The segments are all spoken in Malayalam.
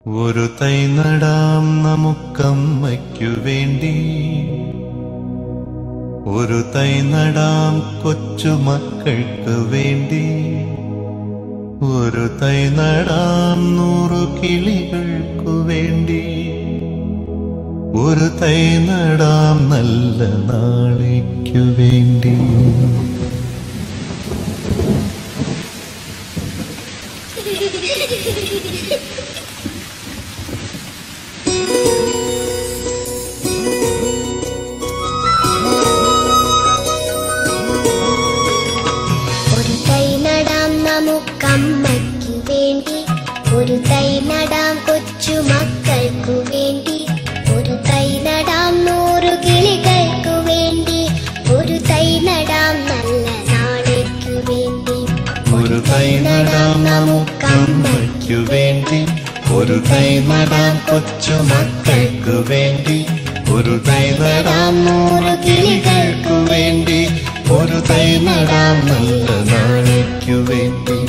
ഒരു തൈ നടാം നമുക്കമ്മയ്ക്കു വേണ്ടി ഒരു തൈ നടാം കൊച്ചുമക്കൾക്ക് വേണ്ടി ഒരു തൈ നടാം നൂറു കിളികൾക്കു വേണ്ടി ഒരു തൈ നടാം നല്ല നാളേക്കു വേണ്ടി ഒരു തൈ നടാം നമുക്കമ്മയ്ക്കു വേണ്ടി ഒരു തൈ നടാം കൊച്ചു മക്കൾക്കു വേണ്ടി ഒരു തൈ നടാം നൂറു കിളികൾക്കു വേണ്ടി ഒരു തൈ നടാം നല്ല നാളേക്കു വേണ്ടി ഒരു തൈ നടാം നമുക്കമ്മയ്ക്കു വേണ്ടി ഒരു തൈ നടാം കൊച്ചുമക്കൾക്കു വേണ്ടി ഒരു തൈ നടാം നൂറ് കിളികൾക്കു വേണ്ടി ഒരു തൈ നടാം നല്ല നാളേക്കു വേണ്ടി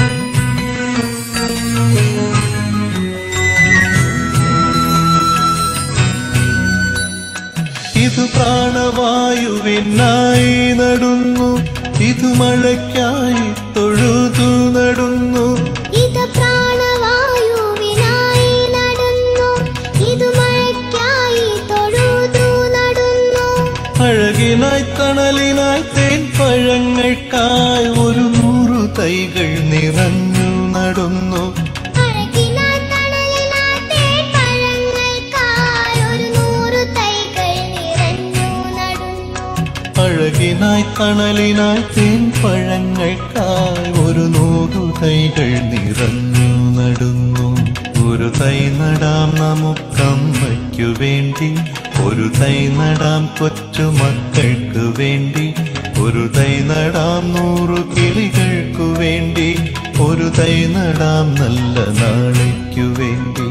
ഇത് പ്രാണവായുവിനായി നടുന്നു ഇത് മഴയ്ക്കായി തൊഴുതു നടുന്നു ഇത് പ്രാണവായുവിനായി നടന്നു ഇത് മഴയ്ക്കായി തൊഴുതു നടന്നു അഴകിനായി തണലിനായി തേൻ പഴങ്ങൾക്കായി ഒരു നൂറു തൈകൾ നിറഞ്ഞു നടുന്നു അഴകിനാൽ തണലിനാൽ തേൻപഴങ്ങൾക്കായി ഒരു നൂറു തൈകൾ നിറഞ്ഞു നടന്നു അഴകിനായി തണലിനായി തേൻ പഴങ്ങൾക്കായി ഒരു നൂറു തൈകൾ നിറഞ്ഞു നടുന്നു ഒരു തൈ നടാം നമുക്കമ്മയ്ക്കു വേണ്ടി ഒരു തൈ നടാം കൊച്ചുമക്കൾക്ക് വേണ്ടി ഒരു തൈ നടാം നൂറു കിളികൾക്കു വേണ്ടി ഒരു തൈ നടാം നല്ല നാളേക്കു വേണ്ടി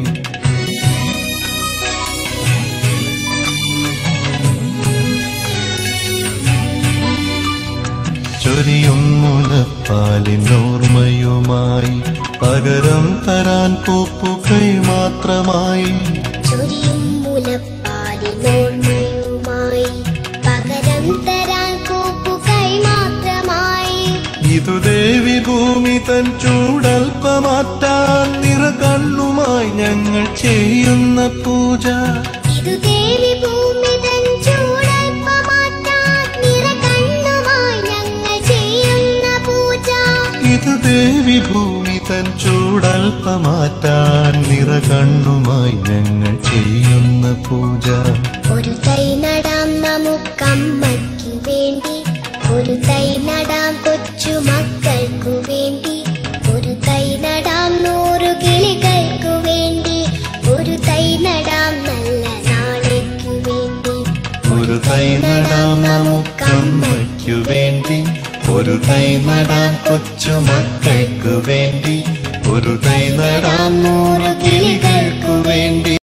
ചൊരിയും മുലപ്പാലിനോർമ്മയുമായി പകരം തരാൻ പൂപ്പുകൈ മാത്രമായി ചൊരിയും മുലപ്പാലിനോർമ്മയുമായി പകരം തരാൻ കൂപ്പുകൈ മാത്രമായി ഇതു ദേവി ഭൂമി തൻ ചൂടൽപ്പമാറ്റാൻ നിറ കണ്ണുമായി ഞങ്ങൾ ചെയ്യുന്ന പൂജ ഇതു ദേവി ഭൂമി തൻ ചൂടൽപ്പമാറ്റാൻ നിറകണ്ണുമായി ഞങ്ങൾ ചെയ്യുന്ന പൂജ ഇത് ദേവി ഭൂമി തൻ ചൂടൽപ്പമാറ്റാൻ നിറ കണ്ണുമായി ഞങ്ങൾ ചെയ്യുന്ന പൂജ ഒരു തൈ നടാം നമുക്കമ്മയ്ക്കു വേണ്ടി ഒരു തൈ നടാം കൊച്ചു മക്കൾക്കു വേണ്ടി ഒരു തൈ നടാം നൂറു കിളികൾക്കു വേണ്ടി ഒരു തൈ നടാം നല്ല നാളേക്കു വേണ്ടി ഒരു തൈ നടാം നമുക്കമ്മയ്ക്കു വേണ്ടി ഒരു തൈ നടാം കൊച്ചുമക്കൾക്ക് വേണ്ടി ഒരു തൈ നടാം നൂറ് കിളികൾക്കു വേണ്ടി